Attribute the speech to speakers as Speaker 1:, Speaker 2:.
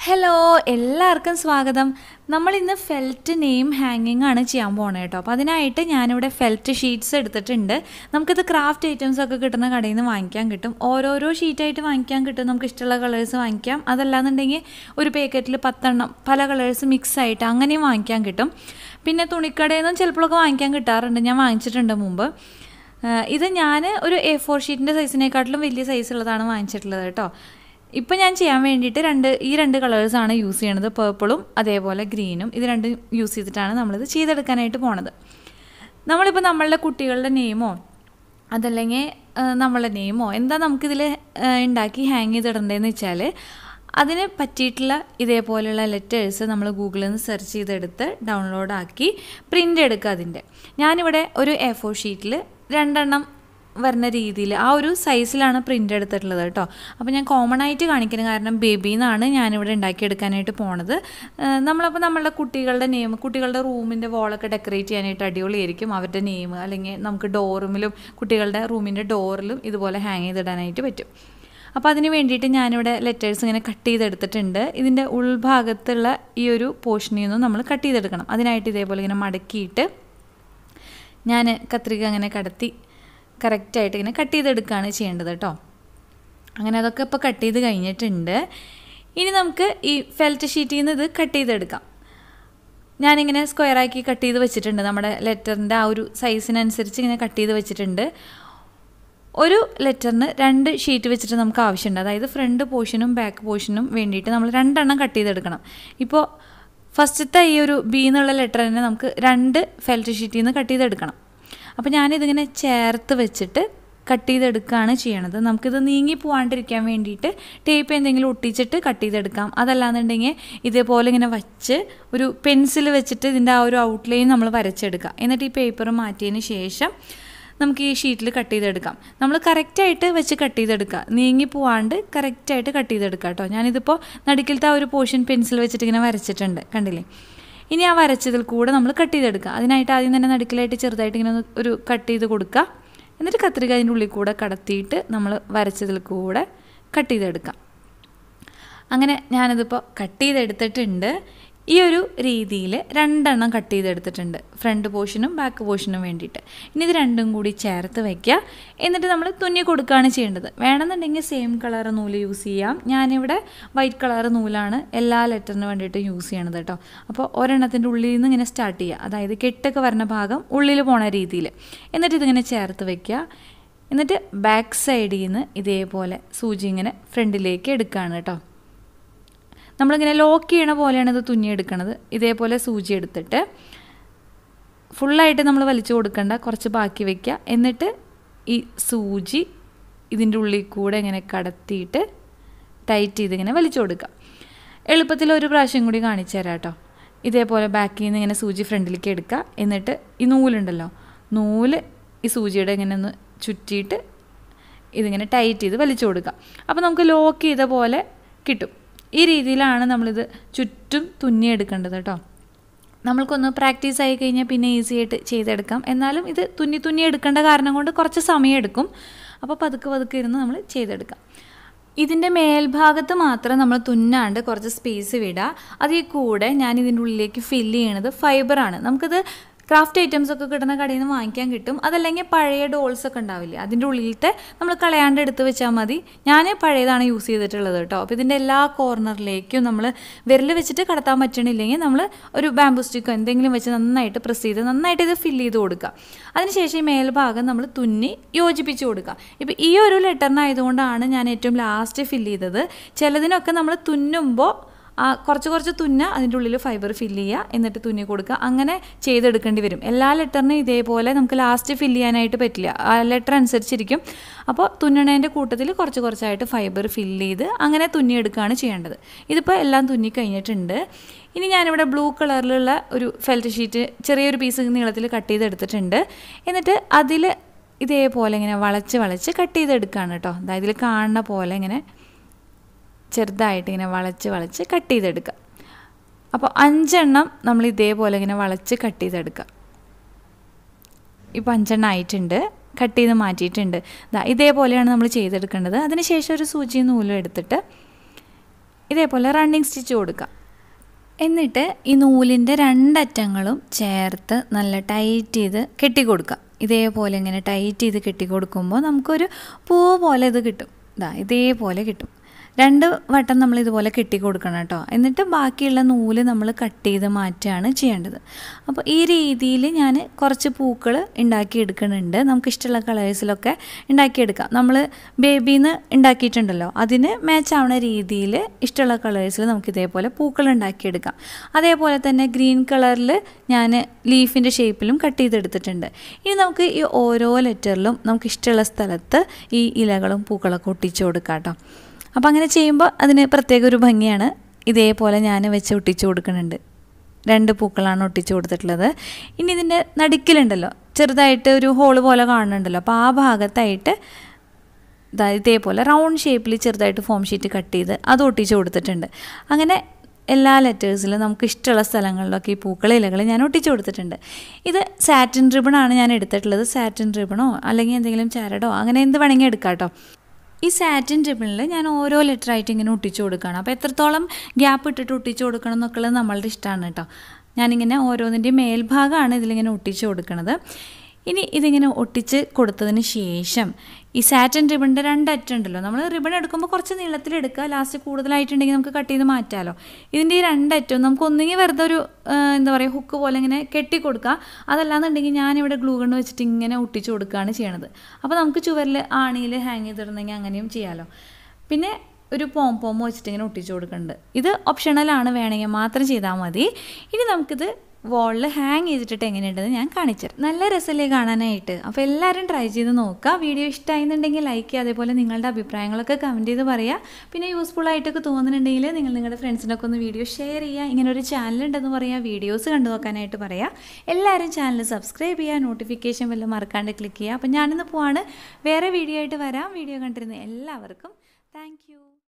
Speaker 1: hello എല്ലാവർക്കും സ്വാഗതം നമ്മൾ ഇന്ന് ഫെൽറ്റ് നെയിം ഹാങ്ങിങ് ആണ് ചെയ്യാൻ പോണത് കേട്ടോ അപ്പോൾ അതിനായിട്ട് ഞാനിവിടെ ഫെൽറ്റ് ഷീറ്റ്സ് എടുത്തിട്ടുണ്ട് നമുക്കിത് ക്രാഫ്റ്റ് ഐറ്റംസ് ഒക്കെ കിട്ടുന്ന കടയിൽ നിന്ന് വാങ്ങിക്കാൻ കിട്ടും ഓരോരോ ഷീറ്റായിട്ട് വാങ്ങിക്കാൻ കിട്ടും നമുക്ക് ഇഷ്ടമുള്ള കളേഴ്സ് വാങ്ങിക്കാം അതല്ലാന്നുണ്ടെങ്കിൽ ഒരു പാക്കറ്റിൽ പത്തെണ്ണം പല കളേഴ്സ് മിക്സ് ആയിട്ട് അങ്ങനെയും വാങ്ങിക്കാൻ കിട്ടും പിന്നെ തുണിക്കടയിൽ നിന്നും ചിലപ്പോഴൊക്കെ വാങ്ങിക്കാൻ കിട്ടാറുണ്ട് ഞാൻ വാങ്ങിച്ചിട്ടുണ്ട് മുമ്പ് ആഹ് ഇത് ഞാൻ ഒരു എ ഫോർ ഷീറ്റിൻ്റെ സൈസിനെക്കാട്ടിലും വലിയ സൈസ് ഉള്ളതാണ് വാങ്ങിച്ചിട്ടുള്ളത് കേട്ടോ ഇപ്പം ഞാൻ ചെയ്യാൻ വേണ്ടിയിട്ട് രണ്ട് ഈ രണ്ട് കളേഴ്സാണ് യൂസ് ചെയ്യണത് പേർപ്പിളും അതേപോലെ ഗ്രീനും ഇത് രണ്ടും യൂസ് ചെയ്തിട്ടാണ് നമ്മളിത് ചെയ്തെടുക്കാനായിട്ട് പോണത് നമ്മളിപ്പോൾ നമ്മളുടെ കുട്ടികളുടെ നെയിമോ അതല്ലെങ്കിൽ നമ്മളുടെ നെയിമോ എന്താ നമുക്കിതിൽ ഉണ്ടാക്കി ഹാങ് ചെയ്തിടണ്ടേന്ന് വെച്ചാൽ അതിന് പറ്റിയിട്ടുള്ള ഇതേപോലെയുള്ള ലെറ്റേഴ്സ് നമ്മൾ ഗൂഗിളിൽ നിന്ന് സെർച്ച് ചെയ്തെടുത്ത് ഡൗൺലോഡ് ആക്കി പ്രിൻ്റ് എടുക്കുക അതിൻ്റെ ഞാനിവിടെ ഒരു എ ഫോർ ഷീറ്റിൽ രണ്ടെണ്ണം വരുന്ന രീതിയിൽ ആ ഒരു സൈസിലാണ് പ്രിൻ്റ് എടുത്തിട്ടുള്ളത് കേട്ടോ അപ്പോൾ ഞാൻ കോമൺ ആയിട്ട് കാണിക്കുന്നത് കാരണം ബേബിന്നാണ് ഞാനിവിടെ ഉണ്ടാക്കിയെടുക്കാനായിട്ട് പോണത് ഏഹ് നമ്മളപ്പോൾ നമ്മളുടെ കുട്ടികളുടെ നെയിം കുട്ടികളുടെ റൂമിൻ്റെ വോളൊക്കെ ഡെക്കറേറ്റ് ചെയ്യാനായിട്ട് അടിപൊളിയായിരിക്കും അവരുടെ നെയിം അല്ലെങ്കിൽ നമുക്ക് ഡോറുമിലും കുട്ടികളുടെ റൂമിൻ്റെ ഡോറിലും ഇതുപോലെ ഹാങ് ചെയ്തിടാനായിട്ട് പറ്റും അപ്പോൾ അതിന് വേണ്ടിയിട്ട് ഞാനിവിടെ ലെറ്റേഴ്സ് ഇങ്ങനെ കട്ട് ചെയ്തെടുത്തിട്ടുണ്ട് ഇതിൻ്റെ ഉൾഭാഗത്തുള്ള ഈ ഒരു പോർഷനിൽ നിന്നും നമ്മൾ കട്ട് ചെയ്തെടുക്കണം അതിനായിട്ട് ഇതേപോലെ ഇങ്ങനെ മടക്കിയിട്ട് ഞാൻ കത്രിക അങ്ങനെ കടത്തി കറക്റ്റായിട്ട് ഇങ്ങനെ കട്ട് ചെയ്തെടുക്കുകയാണ് ചെയ്യേണ്ടത് കേട്ടോ അങ്ങനെ അതൊക്കെ ഇപ്പോൾ കട്ട് ചെയ്ത് കഴിഞ്ഞിട്ടുണ്ട് ഇനി നമുക്ക് ഈ ഫെൽറ്റ് ഷീറ്റിൽ നിന്ന് ഇത് കട്ട് ചെയ്തെടുക്കാം ഞാനിങ്ങനെ സ്ക്വയറാക്കി കട്ട് ചെയ്ത് വെച്ചിട്ടുണ്ട് നമ്മുടെ ലെറ്ററിൻ്റെ ആ ഒരു സൈസിനനുസരിച്ച് ഇങ്ങനെ കട്ട് ചെയ്ത് വെച്ചിട്ടുണ്ട് ഒരു ലെറ്ററിന് രണ്ട് ഷീറ്റ് വെച്ചിട്ട് നമുക്ക് ആവശ്യമുണ്ട് അതായത് ഫ്രണ്ട് പോർഷനും ബാക്ക് പോർഷനും വേണ്ടിയിട്ട് നമ്മൾ രണ്ടെണ്ണം കട്ട് ചെയ്തെടുക്കണം ഇപ്പോൾ ഫസ്റ്റത്തെ ഈ ഒരു ബി എന്നുള്ള ലെറ്റർ തന്നെ നമുക്ക് രണ്ട് ഫെൽറ്റ് ഷീറ്റിൽ നിന്ന് കട്ട് ചെയ്തെടുക്കണം അപ്പോൾ ഞാനിതിങ്ങനെ ചേർത്ത് വെച്ചിട്ട് കട്ട് ചെയ്തെടുക്കുകയാണ് ചെയ്യണത് നമുക്കിത് നീങ്ങി പോകാണ്ടിരിക്കാൻ വേണ്ടിയിട്ട് ടേപ്പ് എന്തെങ്കിലും ഒട്ടിച്ചിട്ട് കട്ട് ചെയ്തെടുക്കാം അതല്ലാന്നുണ്ടെങ്കിൽ ഇതേപോലെ ഇങ്ങനെ വച്ച് ഒരു പെൻസിൽ വെച്ചിട്ട് ഇതിൻ്റെ ആ ഒരു ഔട്ട്ലൈൻ നമ്മൾ വരച്ചെടുക്കാം എന്നിട്ട് ഈ പേപ്പർ മാറ്റിയതിന് ശേഷം നമുക്ക് ഈ ഷീറ്റിൽ കട്ട് ചെയ്തെടുക്കാം നമ്മൾ കറക്റ്റായിട്ട് വെച്ച് കട്ട് ചെയ്തെടുക്കുക നീങ്ങി പോവാണ്ട് കറക്റ്റായിട്ട് കട്ട് ചെയ്തെടുക്കുക കേട്ടോ ഞാനിതിപ്പോൾ നടുക്കിലത്തെ ആ ഒരു പോർഷൻ പെൻസിൽ വെച്ചിട്ട് ഇങ്ങനെ വരച്ചിട്ടുണ്ട് കണ്ടില്ലേ ഇനി ആ വരച്ചതിൽ കൂടെ നമ്മൾ കട്ട് ചെയ്തെടുക്കുക അതിനായിട്ട് ആദ്യം തന്നെ നടുക്കിലായിട്ട് ചെറുതായിട്ട് ഇങ്ങനെ ഒന്ന് ഒരു കട്ട് ചെയ്ത് കൊടുക്കുക എന്നിട്ട് കത്രിക അതിൻ്റെ ഉള്ളിൽ കൂടെ കടത്തിയിട്ട് നമ്മൾ വരച്ചതിൽ കൂടെ കട്ട് ചെയ്തെടുക്കാം അങ്ങനെ ഞാനിതിപ്പോൾ കട്ട് ചെയ്തെടുത്തിട്ടുണ്ട് ഈ ഒരു രീതിയിൽ രണ്ടെണ്ണം കട്ട് ചെയ്തെടുത്തിട്ടുണ്ട് ഫ്രണ്ട് പോർഷനും ബാക്ക് പോർഷനും വേണ്ടിയിട്ട് ഇനി ഇത് രണ്ടും കൂടി ചേർത്ത് വയ്ക്കുക എന്നിട്ട് നമ്മൾ തുന്നി കൊടുക്കുകയാണ് ചെയ്യേണ്ടത് വേണമെന്നുണ്ടെങ്കിൽ സെയിം കളർ നൂല് യൂസ് ചെയ്യാം ഞാനിവിടെ വൈറ്റ് കളർ നൂലാണ് എല്ലാ ലെറ്ററിന് വേണ്ടിയിട്ട് യൂസ് ചെയ്യണത് കേട്ടോ അപ്പോൾ ഒരെണ്ണത്തിൻ്റെ ഉള്ളിൽ നിന്ന് ഇങ്ങനെ സ്റ്റാർട്ട് ചെയ്യുക അതായത് കെട്ടൊക്കെ വരുന്ന ഭാഗം ഉള്ളിൽ പോണ രീതിയിൽ എന്നിട്ട് ഇതിങ്ങനെ ചേർത്ത് വയ്ക്കുക എന്നിട്ട് ബാക്ക് സൈഡിൽ നിന്ന് ഇതേപോലെ സൂചി ഇങ്ങനെ ഫ്രണ്ടിലേക്ക് എടുക്കുകയാണ് കേട്ടോ നമ്മളിങ്ങനെ ലോക്ക് ചെയ്യണ പോലെയാണ് ഇത് തുന്നിയെടുക്കണത് ഇതേപോലെ സൂചി എടുത്തിട്ട് ഫുള്ളായിട്ട് നമ്മൾ വലിച്ചു കൊടുക്കണ്ട കുറച്ച് ബാക്കി വെക്കുക എന്നിട്ട് ഈ സൂചി ഇതിൻ്റെ ഉള്ളിൽ കൂടെ ഇങ്ങനെ കടത്തിയിട്ട് ടൈറ്റ് ചെയ്ത് ഇങ്ങനെ വലിച്ചു കൊടുക്കുക എളുപ്പത്തിൽ ഒരു പ്രാവശ്യം കൂടി കാണിച്ചു തരാം കേട്ടോ ഇതേപോലെ ബാക്കിൽ നിന്ന് ഇങ്ങനെ സൂചി ഫ്രണ്ടിലേക്ക് എടുക്കുക എന്നിട്ട് ഈ നൂലുണ്ടല്ലോ നൂല് ഈ സൂചിയുടെ ഇങ്ങനെ ഒന്ന് ചുറ്റിയിട്ട് ഇതിങ്ങനെ ടൈറ്റ് ചെയ്ത് വലിച്ചു കൊടുക്കുക അപ്പോൾ നമുക്ക് ലോക്ക് ചെയ്ത പോലെ കിട്ടും ഈ രീതിയിലാണ് നമ്മളിത് ചുറ്റും തുന്നിയെടുക്കേണ്ടത് കേട്ടോ നമ്മൾക്കൊന്ന് പ്രാക്ടീസ് ആയി കഴിഞ്ഞാൽ പിന്നെ ഈസി ആയിട്ട് ചെയ്തെടുക്കാം എന്നാലും ഇത് തുന്നി തുന്നി എടുക്കേണ്ട കാരണം കൊണ്ട് കുറച്ച് സമയം എടുക്കും അപ്പോൾ പതുക്കെ പതുക്കെ ഇരുന്ന് നമ്മൾ ചെയ്തെടുക്കാം ഇതിൻ്റെ മേൽഭാഗത്ത് മാത്രം നമ്മൾ തുന്നാണ്ട് കുറച്ച് സ്പേസ് വിടുക അതിൽ കൂടെ ഞാൻ ഇതിൻ്റെ ഉള്ളിലേക്ക് ഫില്ല് ചെയ്യണത് ഫൈബറാണ് നമുക്കിത് ക്രാഫ്റ്റ് ഐറ്റംസ് ഒക്കെ കിട്ടുന്ന കടയിൽ നിന്ന് വാങ്ങിക്കാൻ കിട്ടും അതല്ലെങ്കിൽ പഴയ ഡോൾസ് ഒക്കെ ഉണ്ടാവില്ലേ അതിൻ്റെ ഉള്ളിലത്തെ നമ്മൾ കളയാണ്ട് എടുത്ത് വെച്ചാൽ മതി ഞാൻ പഴയതാണ് യൂസ് ചെയ്തിട്ടുള്ളത് കേട്ടോ അപ്പോൾ ഇതിൻ്റെ എല്ലാ കോർണറിലേക്കും നമ്മൾ വിരൽ വെച്ചിട്ട് കടത്താൻ പറ്റണില്ലെങ്കിൽ നമ്മൾ ഒരു ബാമ്പു സ്റ്റിക്കോ എന്തെങ്കിലും വെച്ച് നന്നായിട്ട് പ്രസ് ചെയ്ത് നന്നായിട്ട് ഇത് ഫില്ല് ചെയ്ത് കൊടുക്കുക അതിനുശേഷം ഈ മേൽഭാഗം നമ്മൾ തുന്നി യോജിപ്പിച്ച് കൊടുക്കുക ഇപ്പോൾ ഈ ഒരു ലെറ്ററിനായതുകൊണ്ടാണ് ഞാൻ ഏറ്റവും ലാസ്റ്റ് ഫില്ല് ചെയ്തത് ചിലതിനൊക്കെ നമ്മൾ തുന്നുമ്പോൾ ആ കുറച്ച് കുറച്ച് തുന്ന അതിൻ്റെ ഉള്ളിൽ ഫൈബർ ഫില്ല് ചെയ്യുക എന്നിട്ട് തുന്നി കൊടുക്കുക അങ്ങനെ ചെയ്തെടുക്കേണ്ടി വരും എല്ലാ ലെറ്ററിനും ഇതേപോലെ നമുക്ക് ലാസ്റ്റ് ഫില്ല് ചെയ്യാനായിട്ട് പറ്റില്ല ആ ലെറ്റർ അനുസരിച്ചിരിക്കും അപ്പോൾ തുന്നണേൻ്റെ കൂട്ടത്തിൽ കുറച്ച് കുറച്ചായിട്ട് ഫൈബർ ഫില്ല് ചെയ്ത് അങ്ങനെ തുന്നിയെടുക്കുകയാണ് ചെയ്യേണ്ടത് ഇതിപ്പോൾ എല്ലാം തുന്നി കഴിഞ്ഞിട്ടുണ്ട് ഇനി ഞാനിവിടെ ബ്ലൂ കളറിലുള്ള ഒരു ഫെൽറ്റ് ഷീറ്റ് ചെറിയൊരു പീസ് നീളത്തിൽ കട്ട് ചെയ്തെടുത്തിട്ടുണ്ട് എന്നിട്ട് അതിൽ ഇതേപോലെ ഇങ്ങനെ വളച്ച് വളച്ച് കട്ട് ചെയ്തെടുക്കുകയാണ് കേട്ടോ അതായത് ഇതിൽ കാണുന്ന പോലെ ഇങ്ങനെ ചെറുതായിട്ട് ഇങ്ങനെ വളച്ച് വളച്ച് കട്ട് ചെയ്തെടുക്കുക അപ്പോൾ അഞ്ചെണ്ണം നമ്മൾ ഇതേപോലെ ഇങ്ങനെ വളച്ച് കട്ട് ചെയ്തെടുക്കുക ഇപ്പോൾ അഞ്ചെണ്ണം ആയിട്ടുണ്ട് കട്ട് ചെയ്ത് മാറ്റിയിട്ടുണ്ട് ഇതേപോലെയാണ് നമ്മൾ ചെയ്തെടുക്കേണ്ടത് അതിനുശേഷം ഒരു സൂചി നൂലും എടുത്തിട്ട് ഇതേപോലെ റണ്ണിങ് സ്റ്റിച്ച് കൊടുക്കുക എന്നിട്ട് ഈ നൂലിൻ്റെ രണ്ടറ്റങ്ങളും ചേർത്ത് നല്ല ടൈറ്റ് ചെയ്ത് കെട്ടിക്കൊടുക്കുക ഇതേപോലെ ഇങ്ങനെ ടൈറ്റ് ചെയ്ത് കെട്ടിക്കൊടുക്കുമ്പോൾ നമുക്കൊരു പൂ പോലെ ഇത് കിട്ടും ഇതാ ഇതേപോലെ കിട്ടും രണ്ട് വട്ടം നമ്മൾ ഇതുപോലെ കെട്ടി കൊടുക്കണം കേട്ടോ എന്നിട്ട് ബാക്കിയുള്ള നൂല് നമ്മൾ കട്ട് ചെയ്ത് മാറ്റുകയാണ് ചെയ്യേണ്ടത് അപ്പോൾ ഈ രീതിയിൽ ഞാൻ കുറച്ച് പൂക്കൾ ഉണ്ടാക്കിയെടുക്കുന്നുണ്ട് നമുക്ക് ഇഷ്ടമുള്ള കളേഴ്സിലൊക്കെ ഉണ്ടാക്കിയെടുക്കാം നമ്മൾ ബേബിന്ന് ഉണ്ടാക്കിയിട്ടുണ്ടല്ലോ അതിന് മാച്ച് ആവുന്ന രീതിയിൽ ഇഷ്ടമുള്ള കളേഴ്സിൽ നമുക്ക് ഇതേപോലെ പൂക്കൾ ഉണ്ടാക്കിയെടുക്കാം അതേപോലെ തന്നെ ഗ്രീൻ കളറിൽ ഞാൻ ലീഫിൻ്റെ ഷേപ്പിലും കട്ട് ചെയ്തെടുത്തിട്ടുണ്ട് ഇനി നമുക്ക് ഈ ഓരോ ലെറ്ററിലും നമുക്ക് ഇഷ്ടമുള്ള സ്ഥലത്ത് ഈ ഇലകളും പൂക്കളൊക്കെ ഒട്ടിച്ചു കൊടുക്കാം കേട്ടോ അപ്പോൾ അങ്ങനെ ചെയ്യുമ്പോൾ അതിന് പ്രത്യേക ഒരു ഭംഗിയാണ് ഇതേപോലെ ഞാൻ വെച്ച് ഒട്ടിച്ചു കൊടുക്കുന്നുണ്ട് രണ്ട് പൂക്കളാണ് ഒട്ടിച്ചു കൊടുത്തിട്ടുള്ളത് ഇനി ഇതിൻ്റെ നടുക്കിലുണ്ടല്ലോ ചെറുതായിട്ട് ഒരു ഹോള് പോലെ കാണുന്നുണ്ടല്ലോ അപ്പോൾ ആ ഭാഗത്തായിട്ട് ദാ ഇതേപോലെ റൗണ്ട് ഷേപ്പിൽ ചെറുതായിട്ട് ഫോം ഷീറ്റ് കട്ട് ചെയ്ത് അത് ഒട്ടിച്ചു കൊടുത്തിട്ടുണ്ട് അങ്ങനെ എല്ലാ ലെറ്റേഴ്സിലും നമുക്ക് ഇഷ്ടമുള്ള സ്ഥലങ്ങളിലൊക്കെ ഈ പൂക്കൾ ഇലകൾ ഞാൻ ഒട്ടിച്ചു കൊടുത്തിട്ടുണ്ട് ഇത് സാറ്റിൻ റിബണാണ് ഞാൻ എടുത്തിട്ടുള്ളത് സാറ്റിൻ റിബണോ അല്ലെങ്കിൽ എന്തെങ്കിലും ചരടോ അങ്ങനെ എന്ത് വേണമെങ്കിൽ എടുക്കാം കേട്ടോ ഈ സാറ്റിൻ റിബണിൽ ഞാൻ ഓരോ ലെറ്റർ ആയിട്ട് ഇങ്ങനെ ഒട്ടിച്ചു കൊടുക്കുകയാണ് അപ്പോൾ എത്രത്തോളം ഗ്യാപ്പ് ഇട്ടിട്ട് ഒട്ടിച്ചു കൊടുക്കണം എന്നൊക്കെയുള്ളത് നമ്മളുടെ ഇഷ്ടമാണ് കേട്ടോ ഞാനിങ്ങനെ ഓരോന്നിൻ്റെയും മേൽഭാഗമാണ് ഇതിലിങ്ങനെ ഒട്ടിച്ചു കൊടുക്കുന്നത് ഇനി ഇതിങ്ങനെ ഒട്ടിച്ച് കൊടുത്തതിന് ശേഷം ഈ സാറ്റൻ റിബണിൻ്റെ രണ്ടറ്റം ഉണ്ടല്ലോ നമ്മൾ റിബൺ എടുക്കുമ്പോൾ കുറച്ച് നീളത്തിൽ എടുക്കുക ലാസ്റ്റ് കൂടുതലായിട്ടുണ്ടെങ്കിൽ നമുക്ക് കട്ട് ചെയ്ത് മാറ്റാമല്ലോ ഇതിൻ്റെ ഈ രണ്ടറ്റവും നമുക്ക് ഒന്നുകിൽ വെറുതെ ഒരു എന്താ പറയുക ഹുക്ക് പോലെ ഇങ്ങനെ കെട്ടി കൊടുക്കുക അതല്ലാന്നുണ്ടെങ്കിൽ ഞാനിവിടെ ഗ്ലൂ ഗണ്ണ് വെച്ചിട്ട് ഇങ്ങനെ ഒട്ടിച്ചു കൊടുക്കുകയാണ് ചെയ്യണത് അപ്പോൾ നമുക്ക് ചുവരിൽ ആണിയിൽ ഹാങ് ചെയ്തിടണമെങ്കിൽ അങ്ങനെയും ചെയ്യാമല്ലോ പിന്നെ ഒരു പോം പോം വെച്ചിട്ട് ഇങ്ങനെ ഒട്ടിച്ചു കൊടുക്കുന്നുണ്ട് ഇത് ഓപ്ഷണലാണ് വേണമെങ്കിൽ മാത്രം ചെയ്താൽ മതി ഇനി നമുക്കിത് വോളിൽ ഹാങ് ചെയ്തിട്ടിട്ട് എങ്ങനെയുണ്ടെന്ന് ഞാൻ കാണിച്ചു തരാം നല്ല രസമല്ലേ കാണാനായിട്ട് അപ്പോൾ എല്ലാവരും ട്രൈ ചെയ്ത് നോക്കുക വീഡിയോ ഇഷ്ടമായിരുന്നുണ്ടെങ്കിൽ ലൈക്ക് ചെയ്യുക അതേപോലെ നിങ്ങളുടെ അഭിപ്രായങ്ങളൊക്കെ കമൻറ്റ് ചെയ്ത് പറയുക പിന്നെ യൂസ്ഫുൾ ആയിട്ടൊക്കെ തോന്നുന്നുണ്ടെങ്കിൽ നിങ്ങൾ നിങ്ങളുടെ ഫ്രണ്ട്സിനൊക്കെ ഒന്ന് വീഡിയോ ഷെയർ ചെയ്യുക ഇങ്ങനെ ഒരു ചാനൽ ഉണ്ടെന്ന് പറയുക വീഡിയോസ് കണ്ടു നോക്കാനായിട്ട് പറയുക എല്ലാവരും ചാനൽ സബ്സ്ക്രൈബ് ചെയ്യുക നോട്ടിഫിക്കേഷൻ വല്ലതും മറക്കാണ്ട് ക്ലിക്ക് ചെയ്യുക അപ്പോൾ ഞാനിന്ന് പോവാണ് വേറെ വീഡിയോ ആയിട്ട് വരാം വീഡിയോ കണ്ടിരുന്ന എല്ലാവർക്കും താങ്ക്